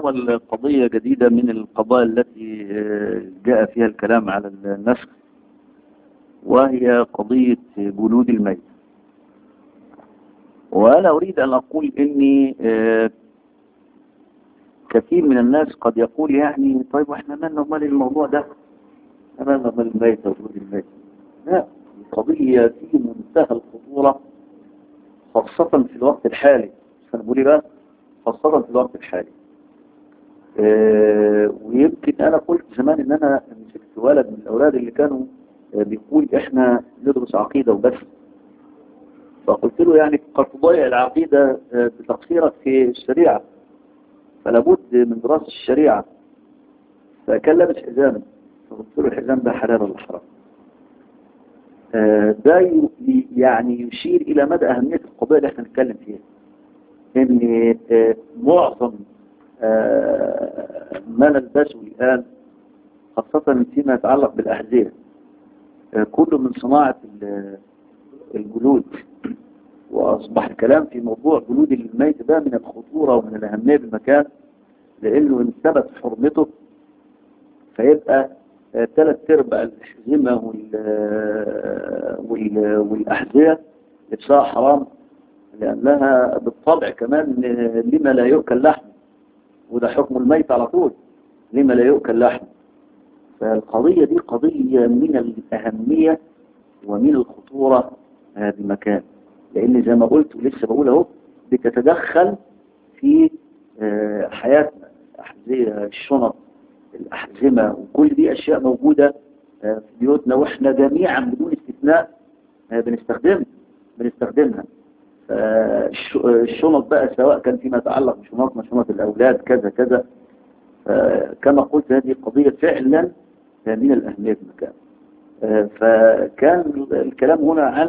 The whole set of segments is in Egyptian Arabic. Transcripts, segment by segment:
نتناول قضية جديدة من القضايا التي جاء فيها الكلام على النسخ وهي قضية جلود الميت وأنا أريد أن أقول إني كثير من الناس قد يقول يعني طيب وإحنا مالنا ومال الموضوع ده مالنا ومال الميت وجلود الميت لا قضية في منتهى الخطورة خاصة في الوقت الحالي أنا بقول بقى خاصة في الوقت الحالي أه ويمكن أنا قلت زمان إن أنا مسكت ولد من الأولاد اللي كانوا أه بيقول إحنا ندرس عقيدة وبس فقلت له يعني قد تضيع العقيدة أه بتقصيرك في الشريعة فلابد من دراسة الشريعة فكان لابس حزام فقلت له الحزام ده حلال ولا حرام ده يعني يشير إلى مدى أهمية القضية اللي احنا نتكلم فيها ان معظم ما نلبسه الآن خاصة فيما يتعلق بالأحذية كله من صناعة الجلود وأصبح الكلام في موضوع جلود الميت ده من الخطورة ومن الأهمية بالمكان لأنه إن ثبت حرمته فيبقى ثلاث ارباع الأحزمة والأحذية لبسها حرام لأنها بالطبع كمان لما لا يؤكل لحم وده حكم الميت على طول لما لا يؤكل لحم فالقضية دي قضية من الأهمية ومن الخطورة بمكان لأن زي ما قلت ولسه بقول اهو بتتدخل في حياتنا أحذية الشنط الأحزمة وكل دي أشياء موجودة في بيوتنا وإحنا جميعا بدون استثناء بنستخدمها بنستخدمها الشنط بقى سواء كان فيما يتعلق بشنطنا شنط الأولاد كذا كذا كما قلت هذه قضية فعلا من الأهمية في المكان فكان الكلام هنا عن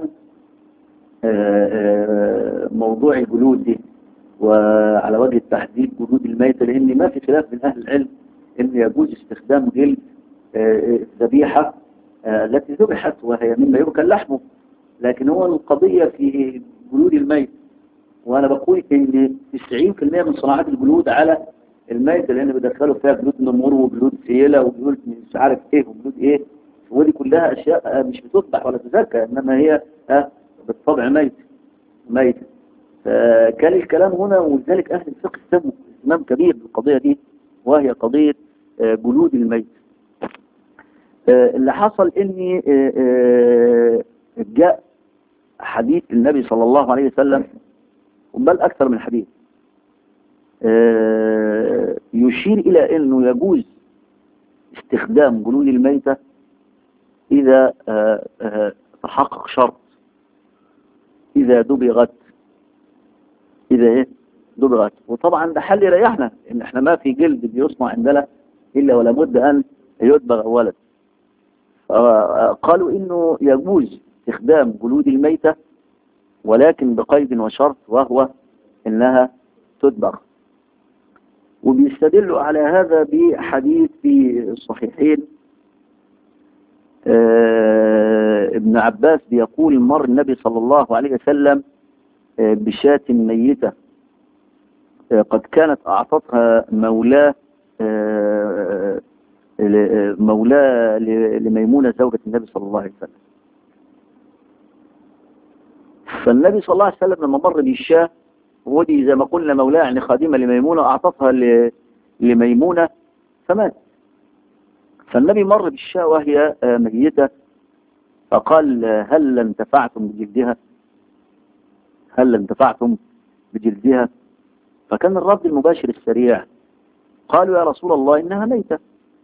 موضوع الجلود دي وعلى وجه التحديد جلود الميتة لأن ما في خلاف من أهل العلم أن يجوز استخدام جلد الذبيحة التي ذبحت وهي مما يؤكل لحمه لكن هو القضية في جلود الميت وأنا بقول إن 90% من صناعات الجلود على الميت لأن بدخلوا فيها جلود نمور وجلود سيلة وجلود مش عارف إيه وجلود إيه ودي كلها أشياء مش بتذبح ولا تزكى إنما هي بالطبع ميت ميت فكان الكلام هنا ولذلك أهل الفقه اهتموا اهتمام كبير بالقضية دي وهي قضية جلود الميت اللي حصل ان جاء حديث النبي صلى الله عليه وسلم بل اكثر من حديث يشير الى انه يجوز استخدام جلود الميتة اذا تحقق شرط اذا دبغت اذا ايه دبغت وطبعا ده حل يريحنا ان احنا ما في جلد بيصنع عندنا الا ولا بد ان يدبغ اولا قالوا انه يجوز استخدام جلود الميتة ولكن بقيد وشرط وهو انها تدبغ وبيستدلوا على هذا بحديث في الصحيحين ابن عباس بيقول مر النبي صلى الله عليه وسلم بشاة ميتة قد كانت أعطتها مولاه مولاه لميمونة زوجة النبي صلى الله عليه وسلم فالنبي صلى الله عليه وسلم لما مر بالشاة ودي زي ما قلنا مولاه يعني خادمة لميمونة أعطتها لميمونة فمات فالنبي مر بالشاة وهي ميتة فقال هل انتفعتم بجلدها هل انتفعتم بجلدها فكان الرد المباشر السريع قالوا يا رسول الله إنها ميتة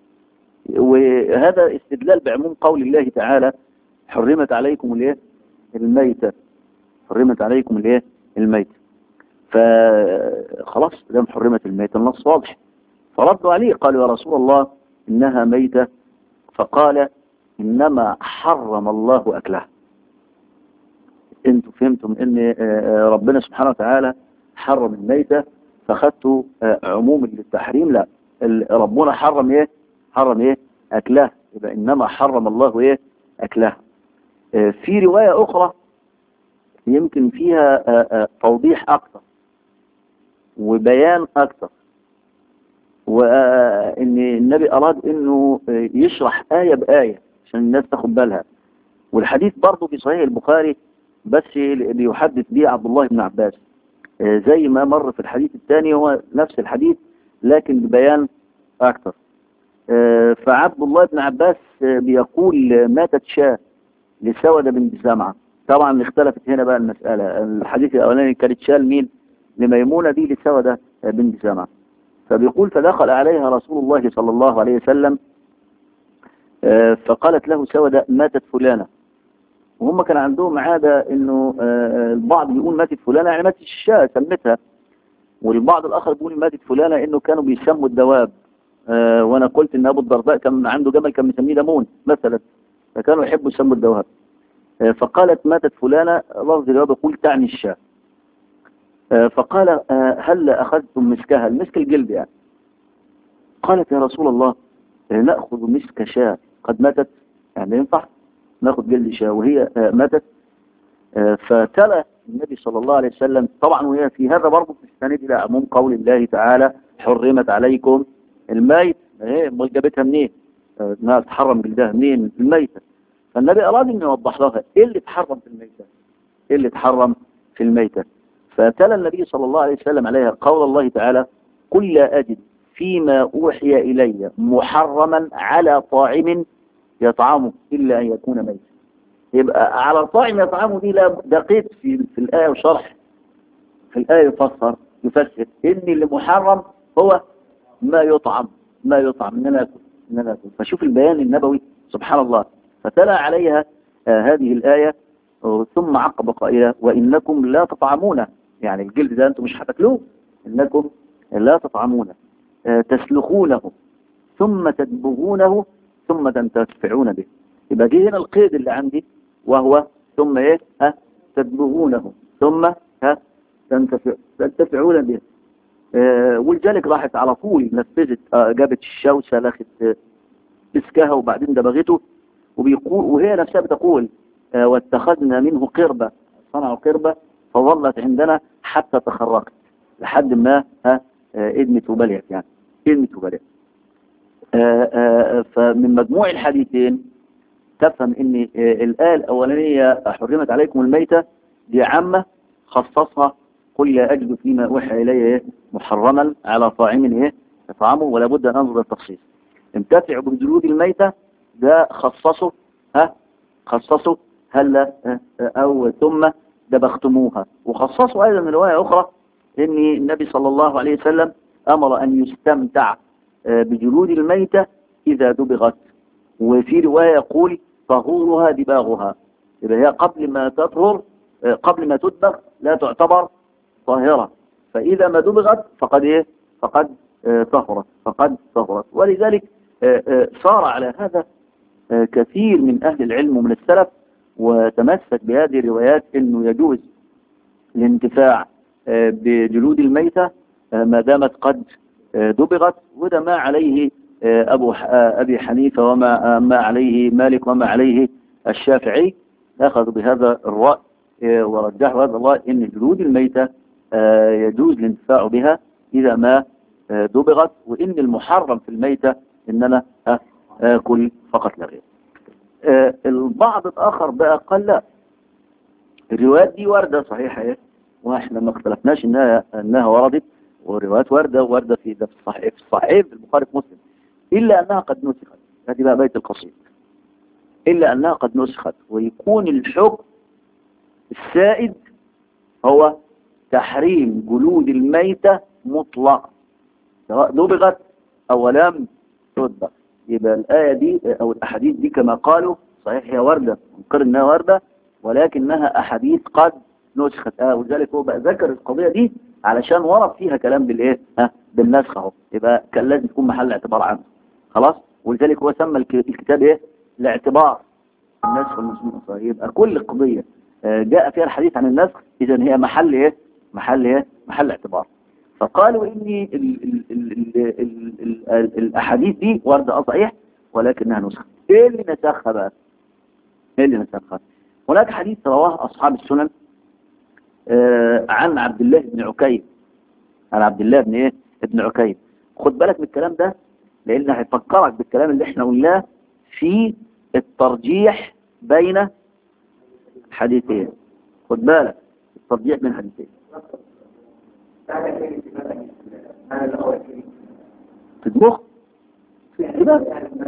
وهذا استدلال بعموم قول الله تعالى حرمت عليكم الايه الميتة حرمت عليكم الايه الميتة فخلاص دام حرمت الميتة النص واضح فردوا عليه قالوا يا رسول الله إنها ميتة فقال إنما حرم الله أكلها انتوا فهمتم ان ربنا سبحانه وتعالى حرم الميتة فخدتوا عموم التحريم لا ربنا حرم ايه حرم ايه اكلها يبقى انما حرم الله ايه اكلها في رواية اخرى يمكن فيها توضيح اكثر وبيان اكثر وان النبي اراد انه يشرح آية بآية عشان الناس تاخد بالها والحديث برضه في صحيح البخاري بس بيحدث به عبد الله بن عباس زي ما مر في الحديث الثاني هو نفس الحديث لكن ببيان أكثر فعبد الله بن عباس بيقول ماتت شاة لسودة بنت سمعة طبعا اختلفت هنا بقى المسألة الحديث الأولاني كانت شاة لمين لميمونة دي لسودة بنت سمعة فبيقول فدخل عليها رسول الله صلى الله عليه وسلم فقالت له سودة ماتت فلانة وهم كان عندهم عادة انه البعض بيقول ماتت فلانة يعني ماتت الشاة سمتها والبعض الاخر بيقول ماتت فلانة انه كانوا بيسموا الدواب وانا قلت ان ابو الدرداء كان عنده جمل كان مسميه ليمون مثلا فكانوا يحبوا يسموا الدواب فقالت ماتت فلانة لفظ الجواب يقول تعني الشاة فقال هل اخذتم مسكها المسك الجلد يعني قالت يا رسول الله نأخذ مسك شاة قد ماتت يعني ينفع ناخد جلد شاة وهي ماتت فتلا النبي صلى الله عليه وسلم طبعا وهي في هذا برضه تستند الى عموم قول الله تعالى حرمت عليكم الميت ايه امال جابتها منين انها تحرم جلدها منين الميتة فالنبي اراد انه يوضح لها ايه اللي اتحرم في الميتة ايه اللي اتحرم في الميتة فتلا النبي صلى الله عليه وسلم عليها قول الله تعالى قل لا اجد فيما اوحي الي محرما على طاعم يطعمه إلا أن يكون ميتا يبقى على الطاعم يطعمه دي لا دقيق في, في الآية وشرح في الآية يفسر يفسر إن اللي محرم هو ما يطعم ما يطعم إننا ناكل إننا ناكل فشوف البيان النبوي سبحان الله فتلا عليها آه هذه الآية ثم عقب قائلة وإنكم لا تطعمون يعني الجلد ده أنتم مش هتاكلوه إنكم لا تطعمون آه تسلخونه ثم تدبغونه ثم تنتفعون به يبقى جه هنا القيد اللي عندي وهو ثم ايه ها تدبغونه ثم ها تنتفع تنتفعون به آه ولذلك راحت على طول نفذت آه جابت الشوسة لاخت آه مسكها وبعدين دبغته وبيقول وهي نفسها بتقول آه واتخذنا منه قربة صنعوا قربة فظلت عندنا حتى تخرقت لحد ما ها آه ادمت وبليت يعني ادمت وبليت آآ آآ فمن مجموع الحديثين تفهم ان الآية الأولانية حرمت عليكم الميتة دي عامة خصصها قل لا أجد فيما أوحى إلي محرما على طاعم إيه يطعمه ولا بد أن أنظر التخصيص امتتع بجلود الميتة ده خصصه ها خصصه هلا أو ثم دبختموها وخصصوا أيضا رواية أخرى إن النبي صلى الله عليه وسلم أمر أن يستمتع بجلود الميتة إذا دبغت وفي رواية يقول طهورها دباغها إذا هي قبل ما تطهر قبل ما تدبغ لا تعتبر طاهرة فإذا ما دبغت فقد إيه فقد طهرت فقد طهرت ولذلك صار على هذا كثير من أهل العلم ومن السلف وتمسك بهذه الروايات أنه يجوز الانتفاع بجلود الميتة ما دامت قد دبغت وده ما عليه أبو أبي حنيفة وما ما عليه مالك وما عليه الشافعي أخذوا بهذا الرأي ورجحوا هذا الرأي أن جلود الميتة يجوز الانتفاع بها إذا ما دبغت وإن المحرم في الميتة إن أنا أكل فقط لا غير البعض الآخر بقى قال لا الروايات دي واردة صحيحة إيه واحنا ما اختلفناش إنها, إنها وردت وروايات واردة واردة في ده في الصحيح في الصحيح في البخاري في مسلم إلا أنها قد نسخت هذه بقى بيت القصيد إلا أنها قد نسخت ويكون الحكم السائد هو تحريم جلود الميتة مطلقا سواء دبغت أو لم تدبغ يبقى الآية دي أو الأحاديث دي كما قالوا صحيح هي وردة منكر إنها وردة ولكنها أحاديث قد نسخت آه ولذلك هو بقى ذكر القضية دي علشان ورد فيها كلام بالإيه ها بالنسخ اهو يبقى كان لازم تكون محل اعتبار عنه خلاص ولذلك هو سمى الكتاب إيه الاعتبار النسخ والمسلمين يبقى كل قضية جاء فيها الحديث عن النسخ إذا هي محل إيه محل إيه محل اعتبار فقالوا إن ال ال ال ال ال ال الأحاديث دي واردة صحيح ولكنها نسخة إيه اللي نسخها بقى إيه اللي نسخها هناك حديث رواه أصحاب السنن آه عن عبد الله بن عكيم عن عبد الله بن إيه ابن عكيم خد بالك من الكلام ده لان هيفكرك بالكلام اللي احنا قلناه في الترجيح بين حديثين خد بالك الترجيح بين حديثين في المخ في الدماغ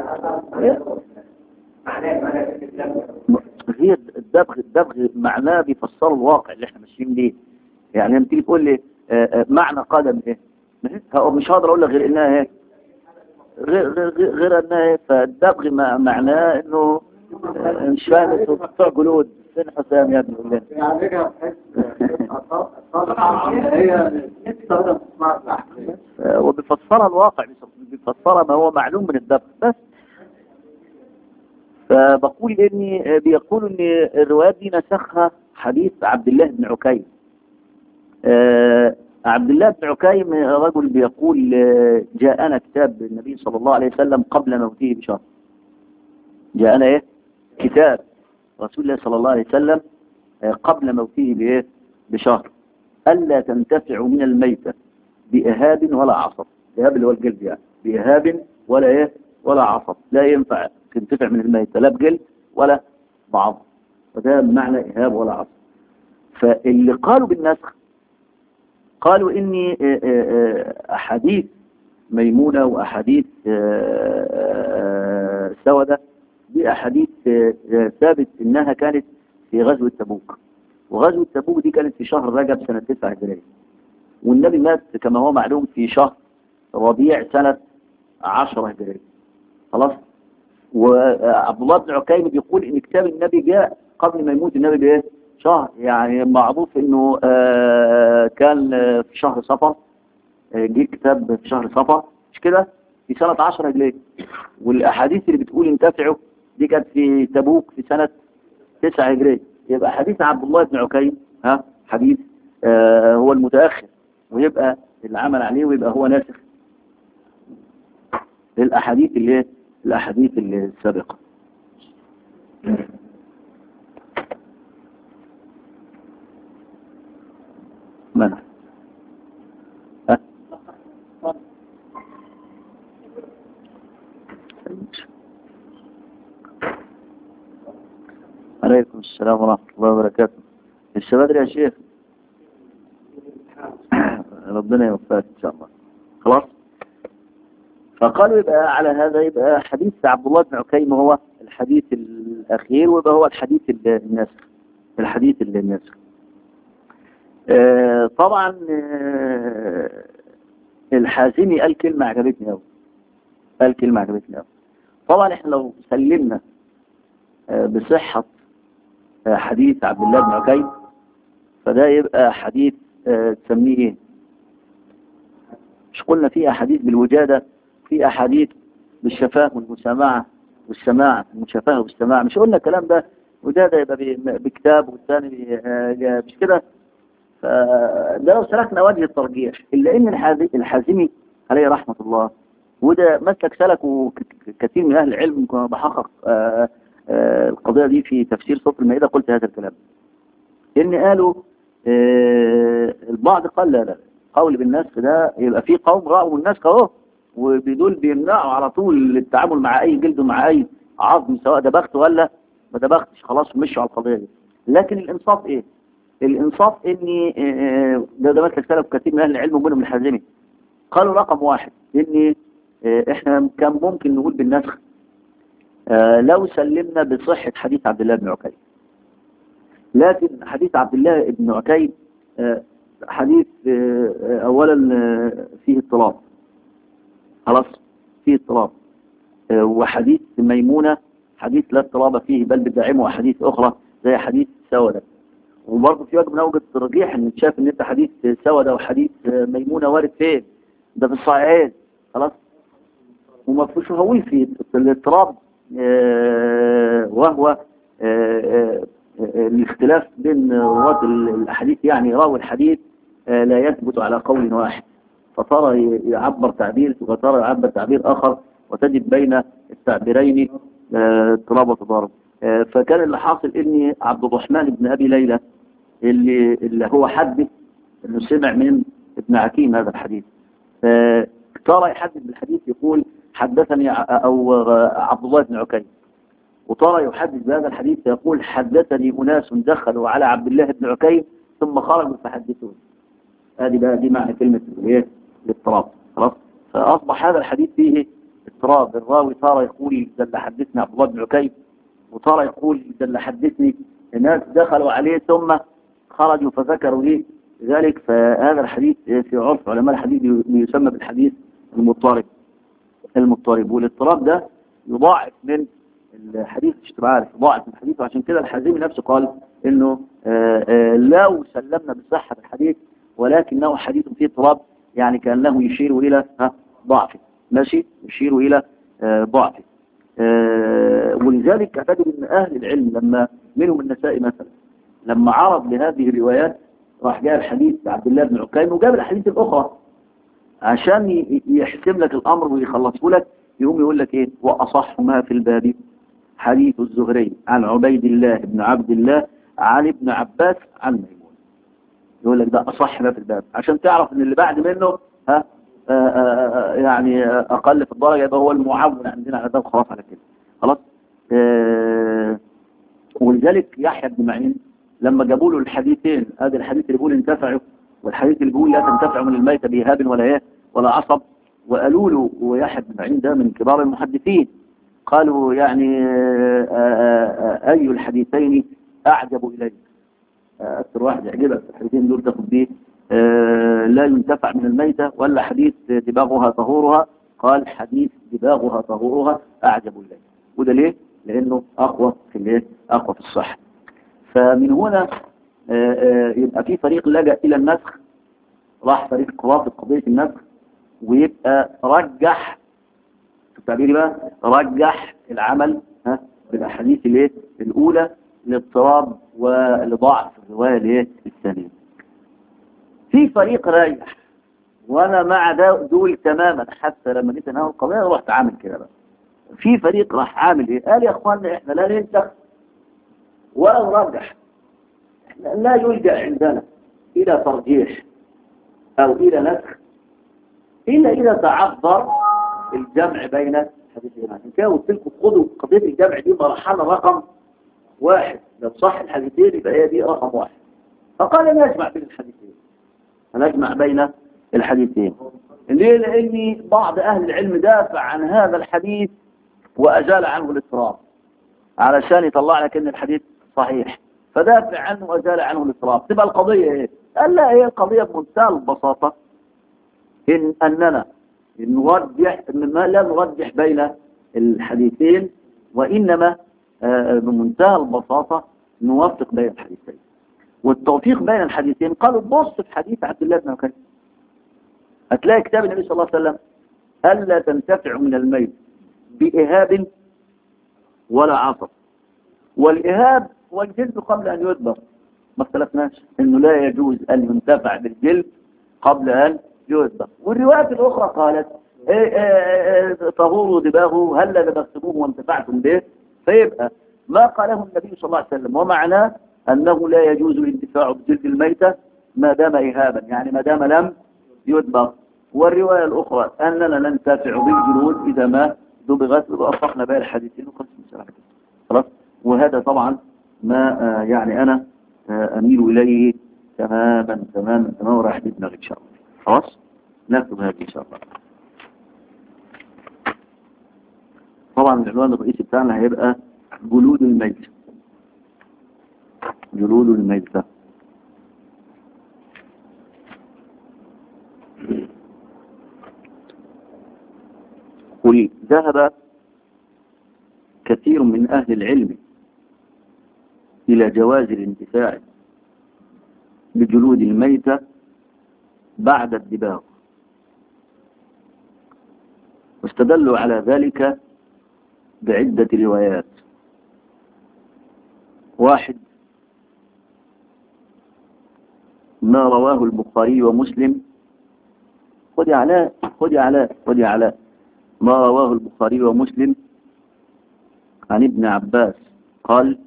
هي الدبغ الدبغ معناه بيفسر الواقع اللي احنا ماشيين بيه يعني لما تيجي تقول لي آه، آه، معنى قدم ايه هو مش هقدر اقول لك غير انها ايه غير غير غير, غير انها ايه فالدبغ مع- معناه انه آه، مش فاهم انتوا بتوع جلود فين حسام يا ابني قول لنا يعني هي تستخدم في صناعة الأحذية آه، وبيفسرها الواقع بيفسرها ما هو معلوم من الدبغ بس فبقول اني بيقول ان الروايات دي نسخها حديث عبد الله بن عكيم آه، عبد الله بن عكيم رجل بيقول آه، جاءنا كتاب النبي صلى الله عليه وسلم قبل موته بشهر جاءنا ايه كتاب رسول الله صلى الله عليه وسلم آه، قبل موته بايه بشهر ألا تنتفع من الميتة بإهاب ولا عصب إهاب اللي هو الجلد يعني بإهاب ولا إيه ولا عصب لا ينفع تنتفع من الميتة لا بجلد ولا بعض وده معنى إهاب ولا عصب فاللي قالوا بالنسخ قالوا إني آه، آه، آه، أحاديث ميمونة وأحاديث آه، آه، سودة دي أحاديث آه، آه، ثابت إنها كانت في غزوة تبوك وغزوة تبوك دي كانت في شهر رجب سنة 9 هجرية والنبي مات كما هو معلوم في شهر ربيع سنة 10 هجرية خلاص وعبد الله بن عكيم بيقول ان كتاب النبي جاء قبل ما يموت النبي بايه شهر يعني معروف انه آه، كان آه، في شهر صفر آه، جه كتاب في شهر صفر مش كده في سنة 10 هجرية والاحاديث اللي بتقول انتفعوا دي كانت في تبوك في سنة 9 هجرية يبقى حديث عبد الله بن عكيم ها حديث آه هو المتأخر ويبقى العمل عليه ويبقى هو ناسخ للأحاديث اللي هي الأحاديث اللي السابقة منع ها عليكم السلام ورحمة الله وبركاته لسه بدري يا شيخ ربنا يوفقك إن شاء الله خلاص فقالوا يبقى على هذا يبقى حديث عبد الله بن عكيم هو الحديث الأخير ويبقى هو الحديث الناسخ الحديث الناسخ آه طبعا آه الحازمي قال كلمة عجبتني أوي قال كلمة عجبتني أوي طبعا احنا لو سلمنا آه بصحة آه حديث عبد الله بن عكيم فده يبقى حديث آه تسميه ايه مش قلنا في احاديث بالوجادة في احاديث بالشفاه والمسامعة والسماع المشافهة والسماع مش قلنا الكلام ده وده ده يبقى ب- بكتاب والثاني آه، مش كده فده لو سلكنا وجه الترجيح إلا إن الحازي- الحازمي عليه رحمة الله وده مسلك سلكه ك- ك- كثير من أهل العلم كنا بحقق آه، آه، القضية دي في تفسير سورة المائدة قلت هذا الكلام إن قالوا آه، البعض قال لا لا قول بالنسخ ده يبقى في قوم رأوا النسخ اهو وبدول بيمنعوا على طول التعامل مع أي جلد ومع أي عظم سواء دبغت ولا ما دبغتش خلاص مشوا على القضية دي لكن الإنصاف إيه؟ الإنصاف إني آه، ده ده مسلك سلف كثير من أهل العلم ومنهم الحازمي قالوا رقم واحد إن آه، إحنا كان ممكن نقول بالنسخ آه، لو سلمنا بصحة حديث عبد الله بن عكيم لكن حديث عبد الله بن عكيم آه، حديث آه، آه، أولا آه، فيه اضطراب خلاص فيه اضطراب آه، وحديث ميمونة حديث لا اضطراب فيه بل بدعمه أحاديث أخرى زي حديث سودة وبرضه في وجه من أوجه الترجيح إن شاف إن أنت حديث سودة وحديث آه، ميمونة وارد فين ده في الصحيحين خلاص وما فيش هوي في الاضطراب آه، وهو آه، آه، آه، الاختلاف بين رواة الأحاديث يعني راوي الحديث آه، لا يثبت على قول واحد فترى يعبر تعبير وترى يعبر تعبير آخر وتجد بين التعبيرين آه، اضطراب وتضارب آه، فكان اللي حاصل ان عبد الرحمن بن أبي ليلى اللي, اللي هو حدث انه سمع من ابن عكيم هذا الحديث آه، ترى يحدث بالحديث يقول حدثني ع- أو آه، عبد الله بن عكيم وترى يحدث بهذا الحديث يقول حدثني أناس دخلوا على عبد الله بن عكيم ثم خرجوا فحدثوني هذه بقى دي معنى كلمة الايه الاضطراب خلاص فأصبح هذا الحديث فيه اضطراب الراوي ترى يقول ده اللي حدثني عبد الله بن عكيم وترى يقول ده اللي حدثني الناس دخلوا عليه ثم خرجوا فذكروا لي ذلك فهذا الحديث في عرف علماء الحديث يسمى بالحديث المضطرب المضطرب والاضطراب ده يضاعف من الحديث مش تبقى عارف يضاعف من الحديث وعشان كده الحازمي نفسه قال انه آه، آه، لو سلمنا بصحة الحديث ولكنه حديث فيه اضطراب يعني كأنه يشير إلى ها، ضعفه ماشي يشير إلى آه، ضعفه آه، ولذلك أعتقد أن أهل العلم لما منهم النسائي مثلا لما عرض لهذه الروايات راح جاء الحديث عبد الله بن عكيم وجاب الحديث الأخرى عشان ي- يحسم لك الأمر ويخلصه لك يقوم يقول لك إيه وأصح ما في الباب حديث الزهري عن عبيد الله بن عبد الله عن ابن عباس عن ميمون يقول لك ده أصح ما في الباب عشان تعرف ان اللي بعد منه ها آآ آآ يعني أقل في الدرجة يبقى هو المعون عندنا على ده وخلاص على كده خلاص آه، ولذلك يحيى بن معين لما جابوا له الحديثين هذا الحديث اللي بيقول انتفعوا والحديث اللي بيقول لا تنتفعوا من الميت بإهاب ولا ايه ولا عصب وقالوا له ويحيى بن معين ده من كبار المحدثين قالوا يعني آه، آه، آه، أي الحديثين أعجب إليك آه، أكثر واحد يعجبك الحديثين دول تاخد بيه آه، لا ينتفع من الميتة ولا حديث دباغها طهورها قال حديث دباغها طهورها أعجب إليك وده ليه؟ لأنه أقوى في الايه؟ أقوى في الصحة فمن هنا آه، آه، يبقى في فريق لجأ إلى النسخ راح فريق رافض قضية النسخ ويبقى رجح في التعبير بقى رجح العمل ها بالاحاديث الايه الاولى لاضطراب ولضعف الروايه الايه الثانيه في فريق رايح وانا مع ده دول تماما حتى لما جيت انهي القضيه رحت عامل كده بقى في فريق راح عامل ايه قال يا اخوانا احنا لا ننسخ ولا نرجح احنا لا يلجا عندنا الى ترجيح او الى نسخ الا اذا تعذر الجمع بين الحديثين عشان كده قلت لكم خدوا قضيه الجمع دي مرحله رقم واحد لو صح الحديثين يبقى هي دي رقم واحد فقال نجمع بين الحديثين نجمع بين الحديثين ليه لاني بعض اهل العلم دافع عن هذا الحديث وازال عنه الاضطراب علشان يطلع لك ان الحديث صحيح فدافع عنه وازال عنه الاضطراب تبقى القضيه ايه قال لا هي القضيه بمنتهى البساطه إن أننا نرجح إنما لا نرجح بين الحديثين وإنما آه، بمنتهى البساطة نوفق بين الحديثين والتوفيق بين الحديثين قالوا بص في حديث عبد الله بن عكيم هتلاقي كتاب النبي صلى الله عليه وسلم ألا تنتفع من الميت بإهاب ولا عصب والإهاب هو الجلد قبل أن يدبر ما اختلفناش إنه لا يجوز أن ينتفع بالجلد قبل أن يذبح والروايات الأخرى قالت إيه إيه إيه طهور دباغه هل دبغتموه وانتفعتم به فيبقى ما قاله النبي صلى الله عليه وسلم ومعناه أنه لا يجوز الانتفاع بجلد الميتة ما دام إهابا يعني ما دام لم يدبغ والرواية الأخرى أننا ننتفع بالجلود إذا ما دبغت وأصحنا بها الحديثين وخلص مسألة خلاص وهذا طبعا ما آه، يعني أنا آه، أميل إليه تماما تماما تماما وراح دماغي إن شاء الله خلاص نكتب هذه إن شاء الله طبعا العنوان الرئيسي بتاعنا هيبقى جلود الميت جلود الميتة قل ذهب كثير من أهل العلم إلى جواز الانتفاع بجلود الميتة بعد الدباغ واستدلوا على ذلك بعدة روايات واحد ما رواه البخاري ومسلم خذ يا علاء خذ يا علاء خذ يا علاء ما رواه البخاري ومسلم عن ابن عباس قال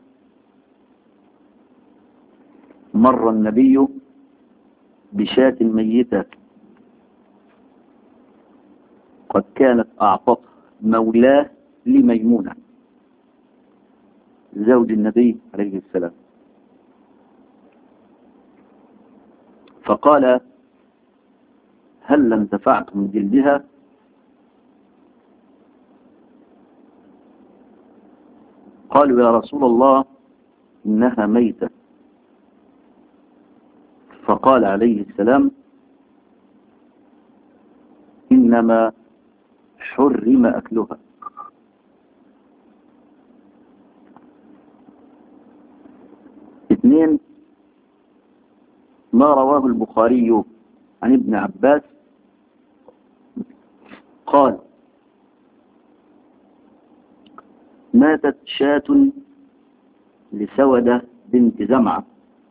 مر النبي بشاة ميتة قد كانت أعطت مولاه لميمونة زوج النبي عليه السلام فقال هل انتفعتم من جلدها قالوا يا رسول الله إنها ميتة فقال عليه السلام إنما حرم أكلها اثنين ما رواه البخاري عن ابن عباس قال ماتت شاة لسودة بنت زمعة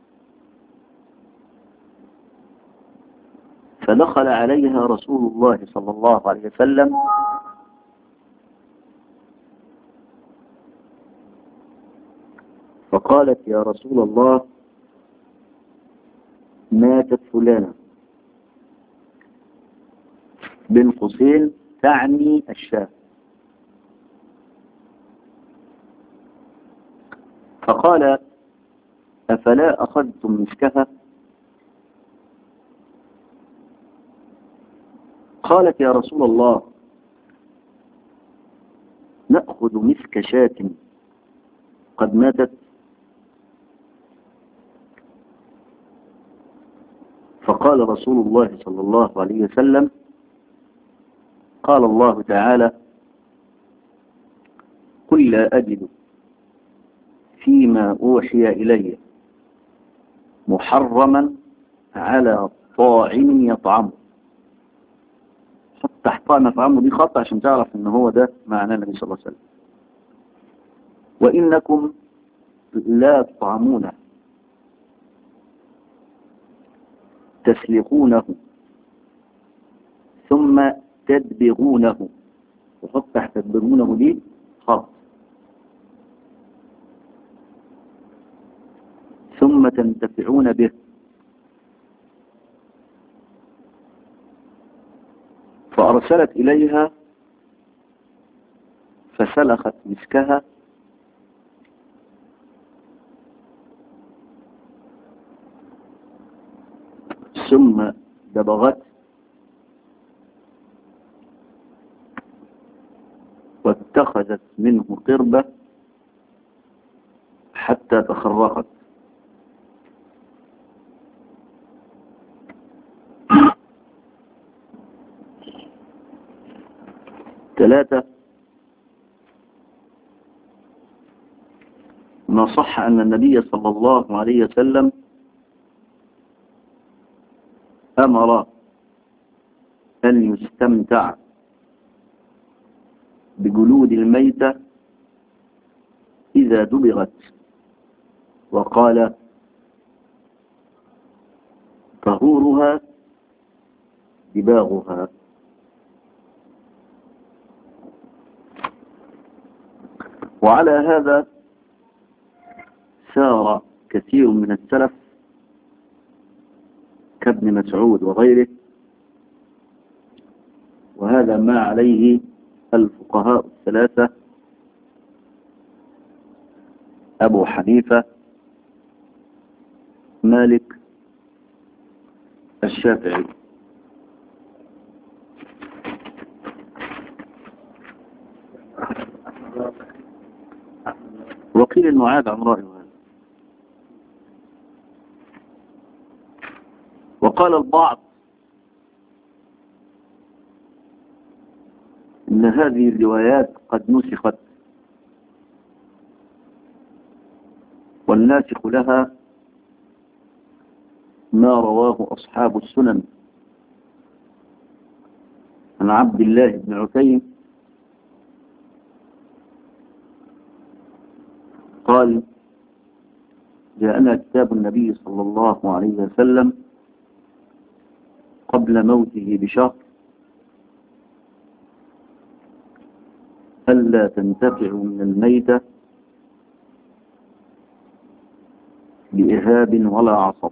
فدخل عليها رسول الله صلى الله عليه وسلم فقالت يا رسول الله ماتت فلانة بن قوسين تعني الشاه فقال أفلا أخذتم مسكها قالت يا رسول الله نأخذ مسك شاة قد ماتت فقال رسول الله صلى الله عليه وسلم قال الله تعالى قل لا أجد فيما أوحي إلي محرما على طاعم يطعمه حط تحت طاعم يطعمه دي خط عشان تعرف ان هو ده معنى النبي صلى الله عليه وسلم وإنكم لا تطعمونه تسلقونه ثم تدبغونه وحط تحت تدبغونه دي خط ثم تنتفعون به فأرسلت إليها فسلخت مسكها ثم دبغت واتخذت منه قربة حتى تخرقت ثلاثة ما صح أن النبي صلى الله عليه وسلم أمر أن يستمتع بجلود الميتة إذا دبغت وقال طهورها دباغها وعلى هذا سار كثير من السلف كابن مسعود وغيره وهذا ما عليه الفقهاء الثلاثة أبو حنيفة مالك الشافعي وقيل المعاد عن رأيه هذا وقال البعض إن هذه الروايات قد نسخت والناسخ لها ما رواه أصحاب السنن عن عبد الله بن عتيم قال جاءنا كتاب النبي صلى الله عليه وسلم قبل موته بشهر ألا تنتفعوا من الميتة بإهاب ولا عصب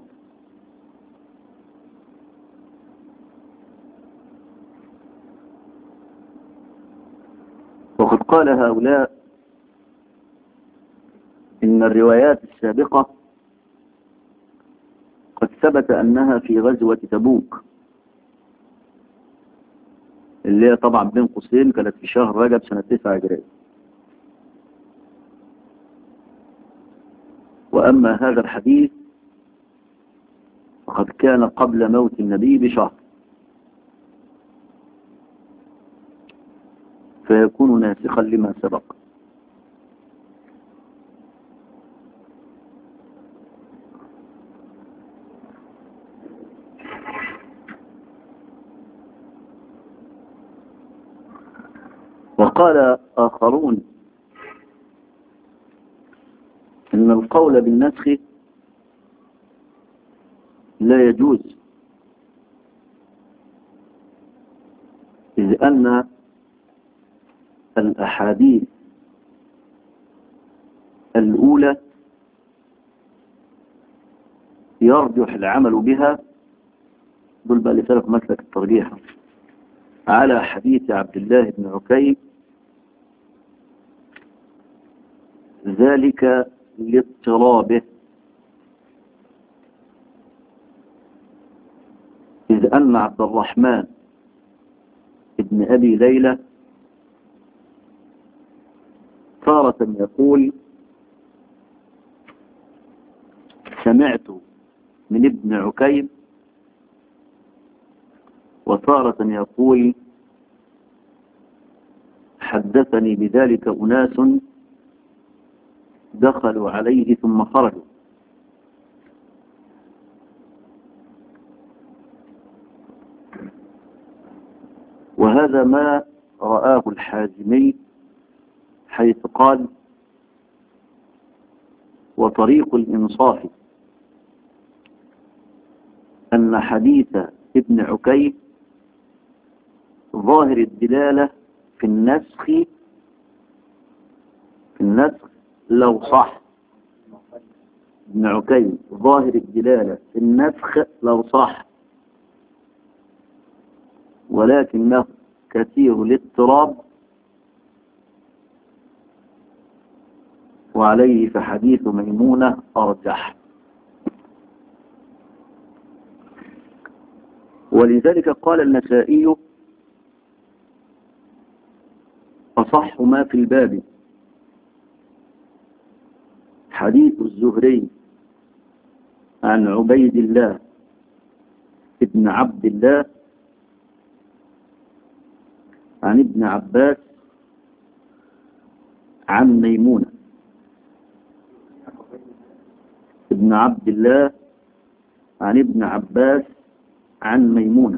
وقد قال هؤلاء إن الروايات السابقة قد ثبت أنها في غزوة تبوك اللي هي طبعا بين قوسين كانت في شهر رجب سنة 9 هجرية وأما هذا الحديث فقد كان قبل موت النبي بشهر فيكون ناسخا لما سبق وقال آخرون إن القول بالنسخ لا يجوز إذ أن الأحاديث الأولى يرجح العمل بها دول بقى لسلك مسلك الترجيح على حديث عبد الله بن عكيم ذلك لاضطرابه إذ أن عبد الرحمن ابن أبي ليلى تارة يقول سمعت من ابن عكيم وتارة يقول حدثني بذلك أناس دخلوا عليه ثم خرجوا وهذا ما رآه الحازمي حيث قال وطريق الإنصاف أن حديث ابن عكيم ظاهر الدلالة في النسخ في النسخ لو صح ابن عكيم ظاهر الدلالة في النسخ لو صح ولكنه كثير الاضطراب وعليه فحديث ميمونة أرجح ولذلك قال النسائي أصح ما في الباب حديث الزهري عن عبيد الله ابن عبد الله عن ابن عباس عن ميمونة ابن عبد الله عن ابن عباس عن ميمونة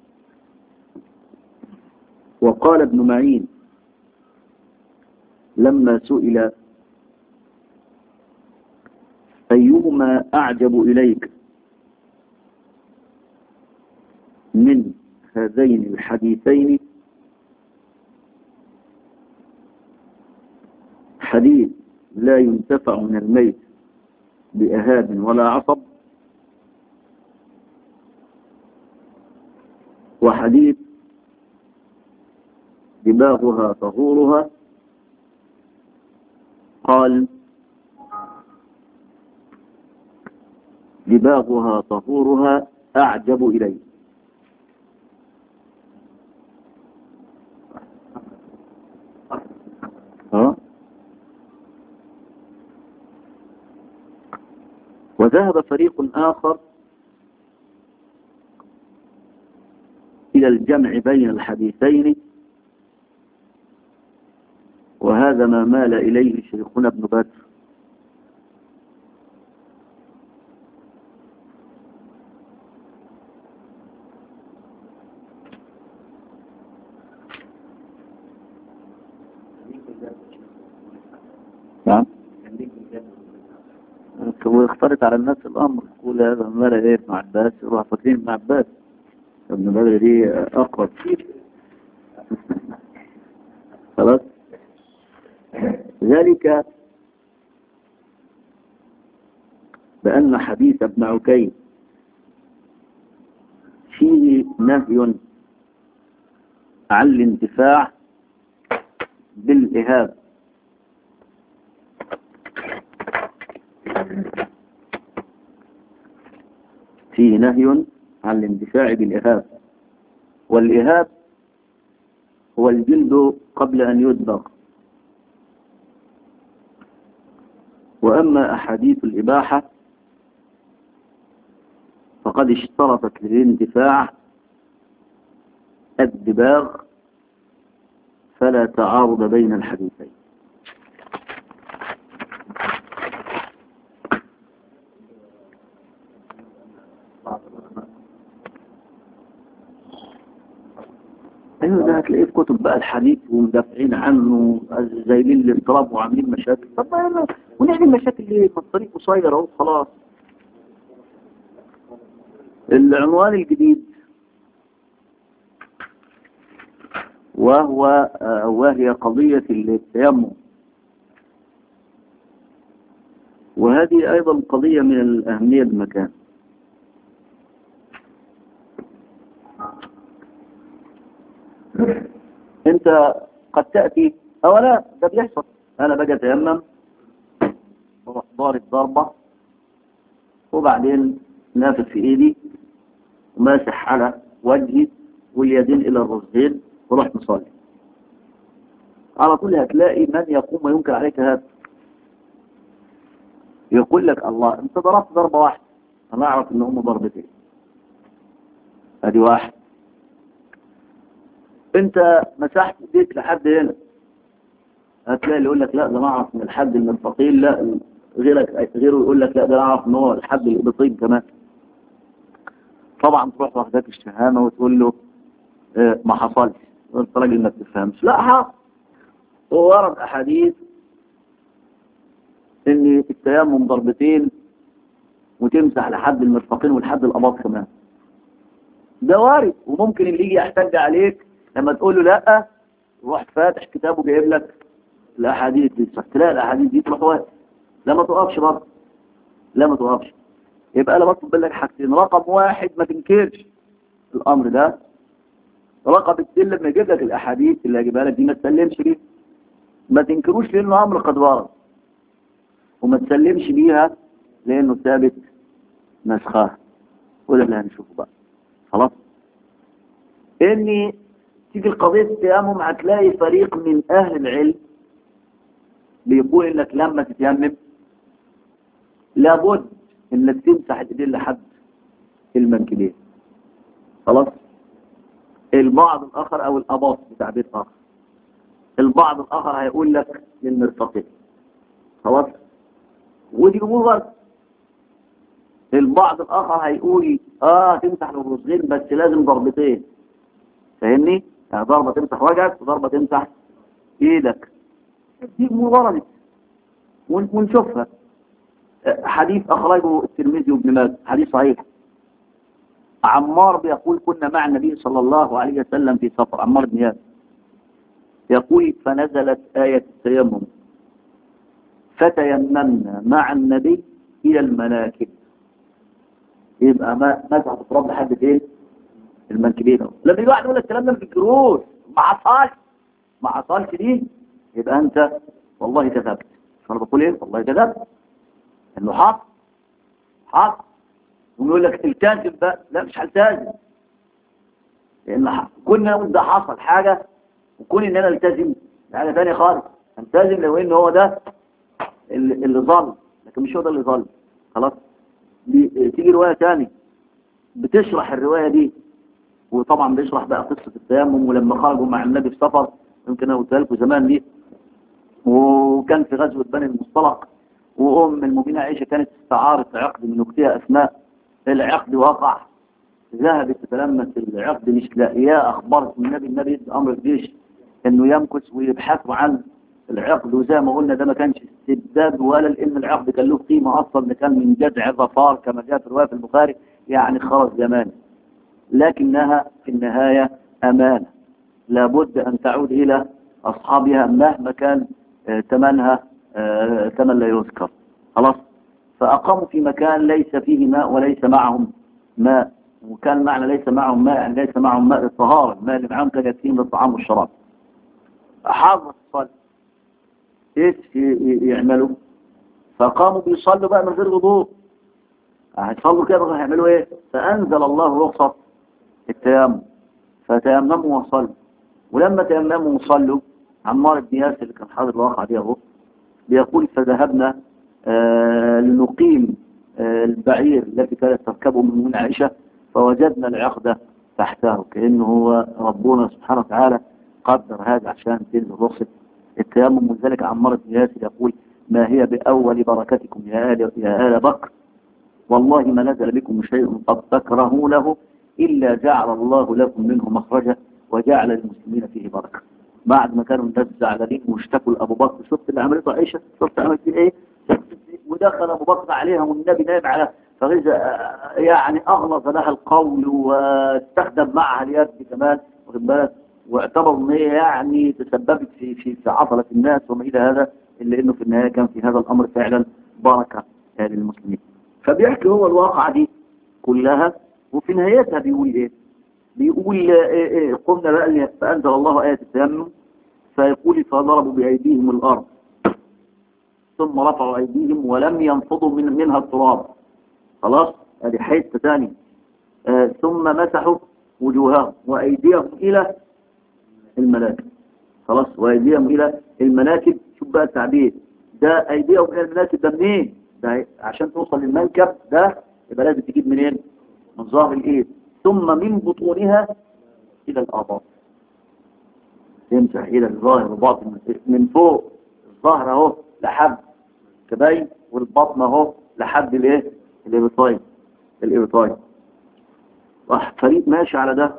وقال ابن معين لما سئل أيهما أعجب إليك من هذين الحديثين حديث لا ينتفع من الميت بأهاب ولا عصب وحديث دماغها طهورها قال دماغها طهورها أعجب إلي ها وذهب فريق آخر إلى الجمع بين الحديثين وهذا ما مال إليه شيخنا ابن بدر نعم واختلط على الناس الأمر يقول هذا مال إيه ابن عباس يروح فاكرين ابن عباس ابن بدر دي أقرب خلاص ذلك بأن حديث ابن عكيم فيه نهي عن الانتفاع بالإهاب فيه نهي عن الاندفاع بالإهاب والإهاب هو الجلد قبل أن يدبغ وأما أحاديث الإباحة فقد اشترطت للاندفاع الدباغ فلا تعارض بين الحديثين ايوه ده هتلاقيه في كتب بقى الحديث ومدافعين عنه زايلين الاضطراب وعاملين مشاكل طب ما يلا ونعمل مشاكل ليه ما الطريق قصير اهو خلاص العنوان الجديد وهو آه، وهي قضية التيمم وهذه أيضا قضية من الأهمية بالمكان أنت قد تأتي أو لا ده بيحصل أنا باجي أتيمم بروح ضارب ضربة وبعدين نافذ في إيدي وماسح على وجهي واليدين إلى الرجلين ورحت مصلي على طول هتلاقي من يقوم وينكر عليك هذا يقول لك الله انت ضربت ضربة واحدة انا اعرف ان هم ضربتين ادي واحد انت مسحت ايديك لحد هنا هتلاقي اللي يقول لك لا ده انا اعرف من الحد المرفقين لا غيرك غيره يقول لك لا ده انا اعرف ان هو الحد الابطين كمان طبعا تروح واخدك الشهامه وتقول له اه ما حصلش انت راجل ما بتفهمش لا حصل وورد احاديث ان التيمم ضربتين وتمسح لحد المرفقين ولحد الاباط كمان ده وارد وممكن اللي يجي يحتج عليك لما تقول له لا روح فاتح كتابه جايب لك الاحاديث دي تلاقي الاحاديث دي تروح واقف لا ما تقفش برضه لا ما تقفش يبقى انا بطلب لك حاجتين رقم واحد ما تنكرش الامر ده رقم اثنين لما يجيب لك الاحاديث اللي هجيبها لك دي ما تسلمش بيها ما تنكروش لانه امر قد ورد وما تسلمش بيها لانه ثابت نسخها وده اللي هنشوفه بقى خلاص اني تيجي القضية التيمم هتلاقي فريق من اهل العلم بيقول انك لما تتيمم لابد انك تمسح الايدين لحد المنكبين خلاص البعض الاخر او الاباط بتعبير اخر البعض الاخر هيقول لك للمرفقين خلاص ودي امور برضه البعض الاخر هيقول اه تمسح للرسغين بس لازم ضربتين فاهمني يعني ضربه تمسح وجهك وضربه تمسح ايدك دي امور وردت ونشوفها حديث اخرجه الترمذي وابن ماجه حديث صحيح عمار بيقول كنا مع النبي صلى الله عليه وسلم في سفر عمار بن ياسر يقول فنزلت آية التيمم فتيممنا مع النبي إلى المناكب يبقى ما مسح تراب لحد فين المنكبين اهو لما يجي واحد يقول لك الكلام ده ما فكروش ما حصلش ما حصلش دي يبقى انت والله كذبت انا بقول ايه والله كذبت انه حصل حصل ويقول لك التزم بقى لا مش هلتزم لان كنا ده حصل حاجه وكون ان انا التزم حاجه ثانيه خالص التزم لو ان هو ده اللي, اللي ظل لكن مش هو ده اللي ظل خلاص دي تيجي روايه ثانيه بتشرح الروايه دي وطبعا بيشرح بقى قصه التيمم ولما خرجوا مع النبي في سفر يمكن انا قلتها لكم زمان دي وكان في غزوه بني المصطلق وام المؤمنه عائشه كانت استعارت عقد من اختها اسماء العقد وقع ذهبت تتلمس العقد مش لاقياه اخبرت النبي النبي امر الجيش انه يمكث ويبحثوا عن العقد وزي ما قلنا ده ما كانش استبداد ولا لان العقد كان له قيمه اصلا ده كان من جدع ظفار كما جاء في روايه البخاري يعني خرج زمان لكنها في النهايه امانه لابد ان تعود الى اصحابها مهما كان ثمنها ثمن لا يذكر خلاص فأقاموا في مكان ليس فيه ماء وليس معهم ماء وكان معنى ليس معهم ماء يعني ليس معهم ماء الطهارة الماء اللي معهم كان يكفيهم للطعام والشراب حاضر الصلاة ايش ي- ي- يعملوا فقاموا بيصلوا بقى من غير وضوء هيصلوا كده بقى هيعملوا ايه فانزل الله رخصة التيمم فتيمموا وصلوا ولما تيمموا وصلوا عمار بن ياسر اللي كان حاضر الواقعة دي اهو بيقول فذهبنا آه لنقيم آه البعير التي كانت تركبه من من عائشة فوجدنا العقدة تحته كأنه هو ربنا سبحانه وتعالى قدر هذا عشان تنزل رخصة التيمم ولذلك عمار بن ياسر يقول ما هي بأول بركتكم يا آل, يا آل بكر والله ما نزل بكم شيء قد تكرهونه إلا جعل الله لكم منه مخرجا وجعل المسلمين فيه بركة بعد ما كانوا الناس زعلانين واشتكوا لأبو بكر شفت اللي عملته عائشة شفت عملت ايه ودخل أبو بكر عليها والنبي نام على فغيزة يعني أغلظ لها القول واستخدم معها اليد كمان واخد بالك واعتبر ان هي يعني تسببت في في في عطلة الناس وما إلى هذا إلا إنه في النهاية كان في هذا الأمر فعلا بركة للمسلمين فبيحكي هو الواقعة دي كلها وفي نهايتها بيقول إيه بيقول آه، آه، قمنا بقى لي- فأنزل الله آية التيمم فيقول فضربوا بأيديهم الأرض ثم رفعوا أيديهم ولم ينفضوا من منها التراب خلاص هذه حتة ثانية آه، ثم مسحوا وجوههم وأيديهم إلى المناكب خلاص وأيديهم إلى المناكب شوف بقى التعبير ده أيديهم إلى المناكب ده منين ده عشان توصل للمنكب ده يبقى لازم تجيب منين من ظهر الإيد ثم من بطونها إلى الأعضاء تمسح إلى الظاهر والباطن من فوق الظهر أهو لحد كباين والبطن أهو لحد الإيه الإبطاين الإبطاين راح فريق ماشي على ده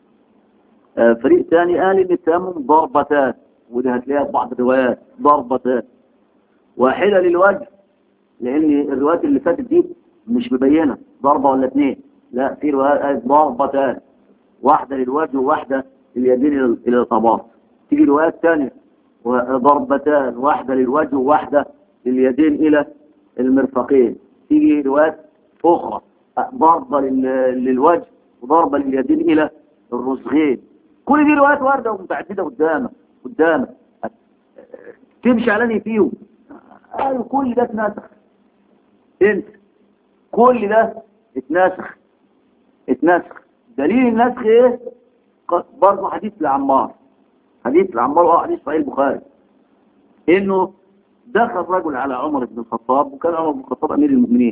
آه، فريق ثاني قال ان التيمم ضربتان وده هتلاقيها في بعض الروايات ضربتان واحدة للوجه لان الروايات اللي فاتت دي مش مبينة ضربة ولا اثنين لا في روايات قالت ضربتان واحدة للوجه وواحدة لليدين الى الى الاباط تيجي روايات ثانية ضربتان واحدة للوجه وواحدة لليدين الى المرفقين تيجي روايات اخرى ضربة لل- للوجه وضربة لليدين الى الرسغين كل دي روايات واردة ومتعددة قدامك قدامك تمشي على انهي فيهم ايوه كل ده اتنسخ انت كل ده اتنسخ اتنسخ دليل النسخ ايه ق- برضه حديث لعمار حديث لعمار اه حديث صحيح البخاري انه دخل رجل على عمر بن الخطاب وكان عمر بن الخطاب امير المؤمنين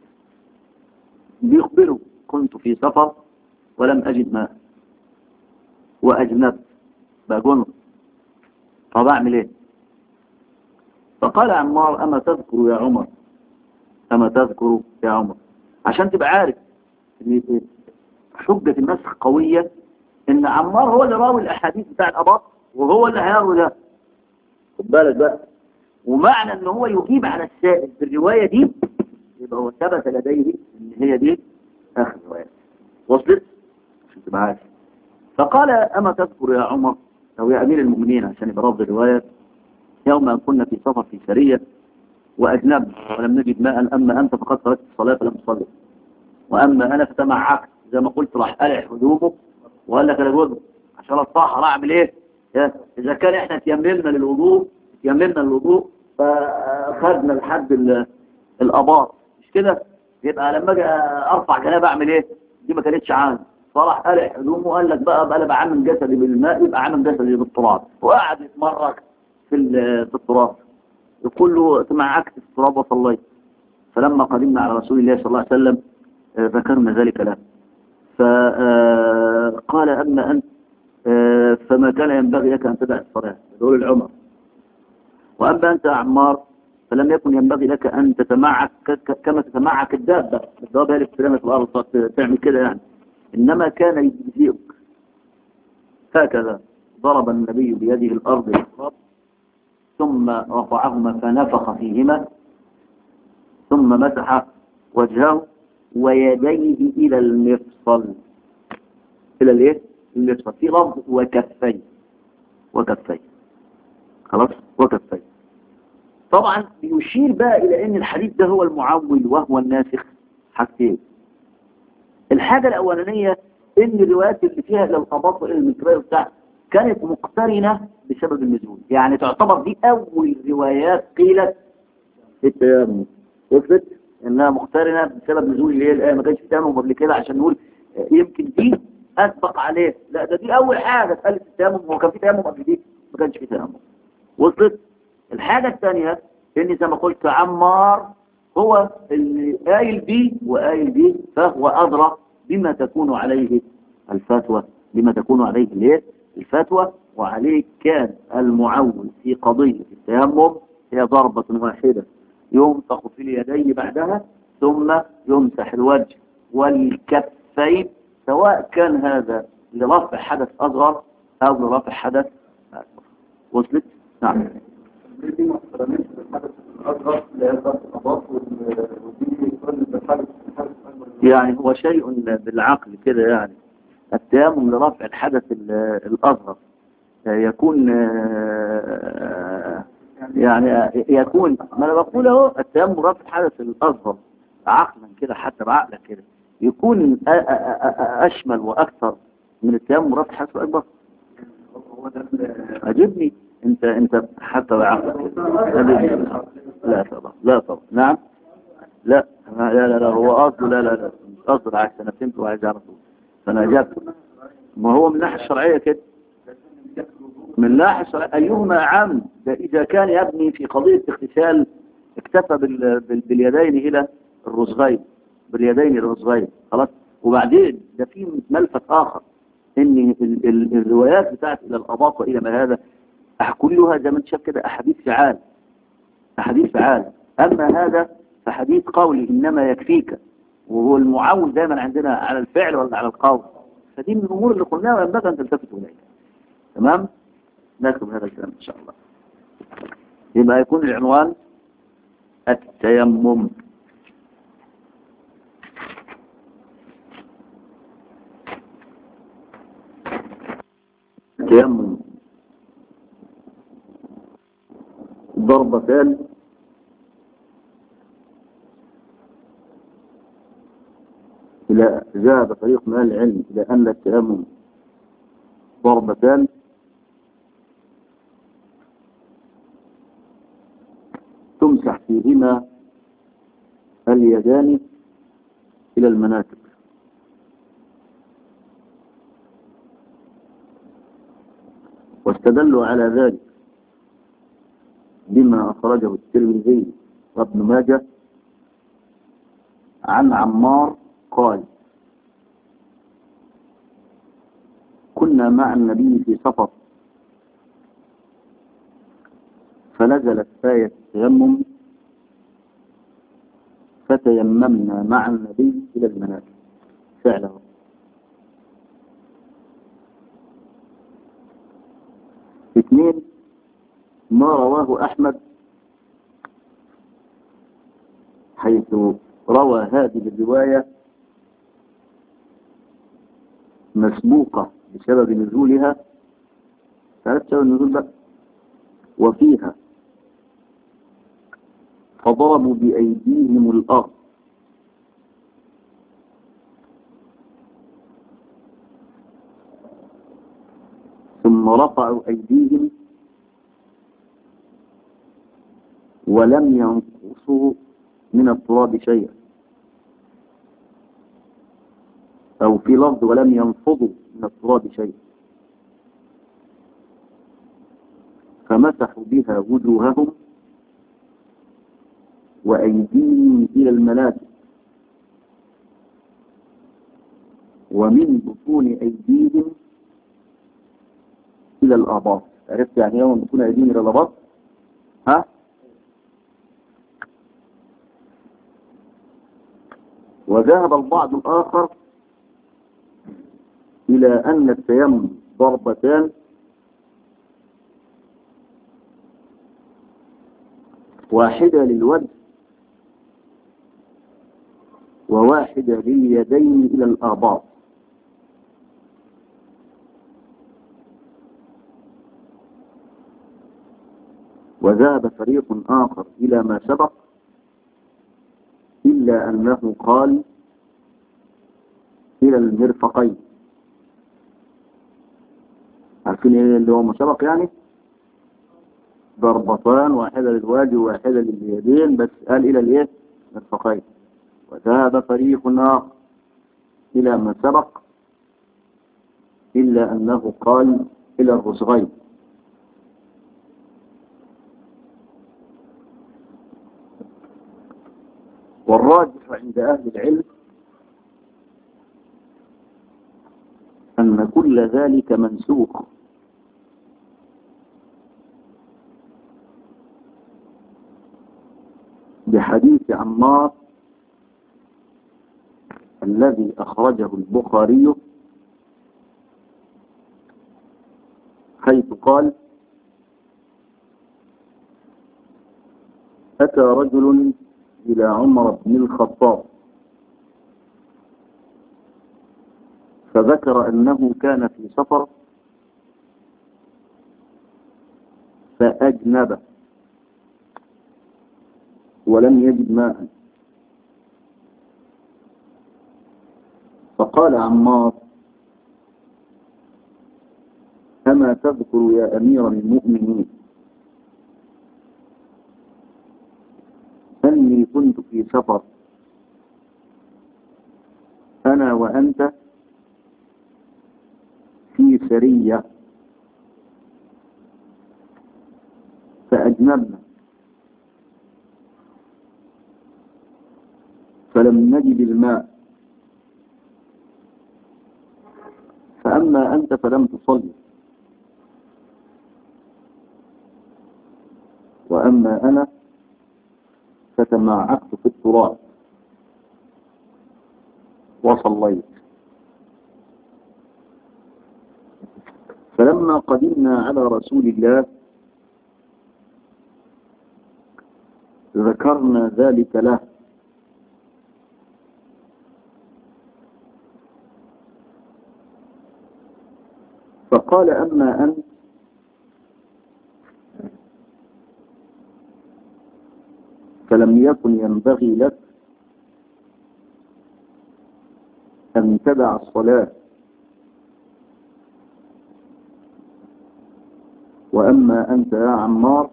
بيخبره كنت في سفر ولم اجد ماء واجنبت بقى جنب طب اعمل ايه فقال عمار اما تذكر يا عمر اما تذكر يا عمر عشان تبقى عارف ان حجة النسخ قوية ان عمار هو اللي راوي الاحاديث بتاع الاباط وهو اللي هيروي ده خد بالك بقى ومعنى ان هو يجيب على السائل بالرواية دي يبقى هو ثبت لديه ان هي دي اخر رواية وصلت عشان تبقى عارف فقال اما تذكر يا عمر او يا امير المؤمنين عشان يبقى رفض الرواية يوم ان كنا في سفر في سرية واجنبنا ولم نجد ماء اما انت فقد تركت الصلاة فلم تصلي واما انا فتمعكت زي ما قلت راح قلع هدومه وقال لك انا جوده عشان اتطهر اعمل ايه يا- اذا كان احنا تيممنا للوضوء تيممنا للوضوء فخدنا لحد ال- الاباط مش كده يبقى لما اجي ارفع جنابه اعمل ايه دي ما كانتش عندي فراح قلع هدومه وقال لك بقى بقى انا بعمم جسدي بالماء يبقى عامل جسدي بالتراب وقعد يتمرك في ال- في التراب يقول له تمعكت في التراب وصليت فلما قدمنا على رسول الله صلى الله عليه وسلم آه، ذكرنا ذلك له فقال أما أنت آه، فما كان ينبغي لك أن تدع الصلاة يقول العمر وأما أنت يا عمار فلم يكن ينبغي لك أن تتمعك ك- ك- كما تتمعك الدابة الدابة هي اللي بترمي في الأرض تعمل كده يعني إنما كان يجزئك هكذا ضرب النبي بيده الأرض بالتراب ثم رفعهما فنفخ فيهما ثم مسح وجهه ويديه إلى المفصل إلى الايه؟ المفصل في لفظ وكفيه وكفيه خلاص وكفيه طبعا يشير بقى إلى أن الحديث ده هو المعول وهو الناسخ حاجتين الحاجة الأولانية إن الروايات اللي فيها إلى القباط وإلى المكرية بتاع كانت مقترنة بسبب النزول يعني تعتبر دي أول روايات قيلت في التيمم وصلت إنها مقترنة بسبب نزول اللي هي الآية ما كانش في تيمم قبل كده عشان نقول آه، يمكن دي أسبق عليه لا ده دي أول حاجة اتقالت في التيمم هو كان في تيمم قبل دي ما كانش في تيمم وصلت الحاجة الثانية إن زي ما قلت عمار هو اللي قايل بي وقايل بي فهو أدرى بما تكون عليه الفتوى بما تكون عليه الايه الفتوى وعليه كان المعول في قضية التيمم هي ضربة واحدة ينفخ في اليدين بعدها ثم يمسح الوجه والكفين سواء كان هذا لرفع حدث أصغر أو لرفع حدث أكبر وصلت؟ نعم دي ما اقترنتش بالحدث الأصغر اللي هي ضرب الأضاف ودي يقترن بالحدث الحدث الأكبر يعني هو شيء بالعقل كده يعني التيمم لرفع الحدث ال- الأصغر يكون آه، يعني يكون ما انا بقول اهو التيمم رفع الحدث الأصغر عقلا كده حتى بعقلك كده يكون أ- أ- أ- أشمل وأكثر من التيمم رفع الحدث الأكبر هو ده اللي- عجبني انت انت حتى بعقلك كده لا طبعا لا طبعا نعم لا لا لا, لا هو قصده لا لا لا مش قصده العكس انا فهمت وعايز اعرف فانا اجبت ما هو من الناحيه الشرعيه كده من الناحيه الشرعيه ايهما عام ده اذا كان يبني في قضيه اغتسال اكتفى بال... بال... باليدين الى الرسغين باليدين الى الرسغين خلاص وبعدين ده في ملفت اخر ان ال... ال... الروايات بتاعت الى الاباط والى ما هذا كلها زي ما انت شايف كده احاديث فعال أحاديث فعال أما هذا فحديث قولي إنما يكفيك وهو المعول دائما عندنا على الفعل ولا على القول فدي من الأمور اللي قلناها وينبغي أن تلتفتوا إليها تمام نكتب هذا الكلام إن شاء الله يبقى يكون العنوان التيمم التيمم ضربتان إلى ذهب فريق من أهل العلم إلى أن التيمم ضربتان تمسح فيهما اليدان إلى المناكب واستدلوا على ذلك بما أخرجه الترمذي وابن ماجه عن عمار قال كنا مع النبي في سفر فنزلت آية التيمم فتيممنا مع النبي إلى المناكب فعلا اثنين ما رواه أحمد حيث روى هذه الرواية مسبوقة بسبب نزولها ثلاث سبب النزول بقى وفيها فضربوا بأيديهم الأرض ثم رفعوا أيديهم ولم ينقصوا من التراب شيئا أو في لفظ ولم ينفضوا من التراب شيئا فمسحوا بها وجوههم وأيديهم إلى المناكب ومن بطون أيديهم إلى الأعضاء عرفت يعني يوم بطون أيديهم إلى الأعضاء ها وذهب البعض الآخر إلى أن التيمم ضربتان واحدة للوجه وواحدة لليدين إلى الأعضاء وذهب فريق آخر إلى ما سبق إلا أنه قال إلى المرفقين عارفين ايه اللي هو ما سبق يعني ضربتان واحدة للوجه وواحدة لليدين بس قال إلى الإيه؟ الفقين وذهب فريق آخر إلى ما سبق إلا أنه قال إلى الرسغين والراجح عند أهل العلم أن كل ذلك منسوخ بحديث عمار الذي أخرجه البخاري حيث قال أتى رجل إلى عمر بن الخطاب فذكر أنه كان في سفر فأجنب ولم يجد ماء فقال عمار أما تذكر يا أمير المؤمنين أني كنت في سفر أنا وأنت في سرية فأجنبنا فلم نجد الماء فأما أنت فلم تصلي وأما أنا فتماعكت في التراب وصليت فلما قدمنا على رسول الله ذكرنا ذلك له فقال أما أنت فلم يكن ينبغي لك أن تدع الصلاة وأما أنت يا عمار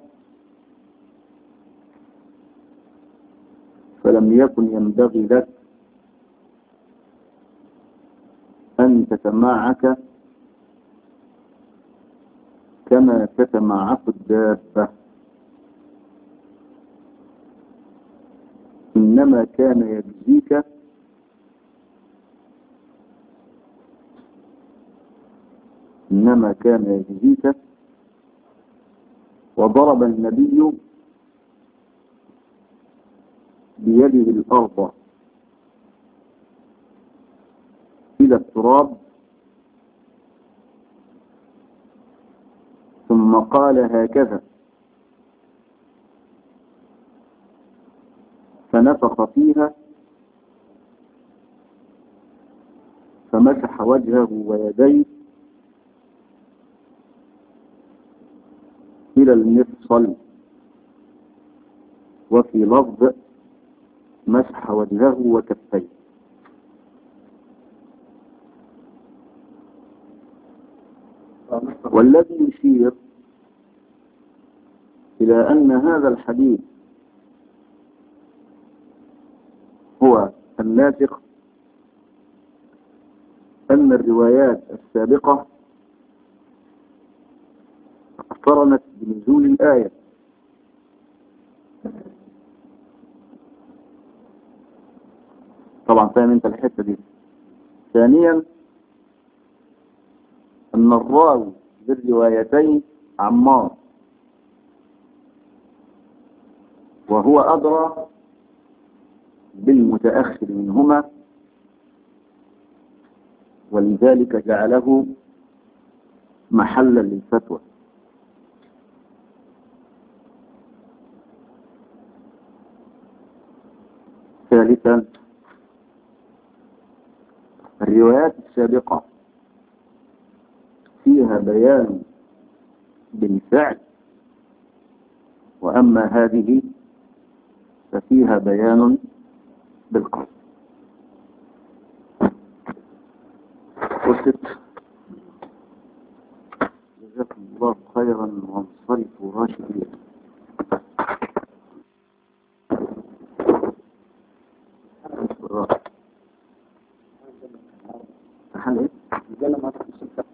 فلم يكن ينبغي لك أن تتماعك كما تتماعك الدابة إنما كان يجزيك إنما كان يجزيك وضرب النبي بيده الأرض إلى التراب ثم قال هكذا فنفخ فيها فمسح وجهه ويديه إلى المفصل وفي لفظ مسح وجهه وكفيه والذي يشير إلى أن هذا الحديث هو الناسخ أن الروايات السابقة اقترنت بنزول الآية طبعا فاهم انت الحتة دي ثانيا أن الراوي بالروايتين عمار وهو أدرى بالمتأخر منهما ولذلك جعله محلا للفتوى ثالثا الروايات السابقة فيها بيان بالفعل وأما هذه ففيها بيان بالقول وست جزاكم الله خيرا وانصرفوا راشدين بالراحة. حل ايه؟ نتكلم عن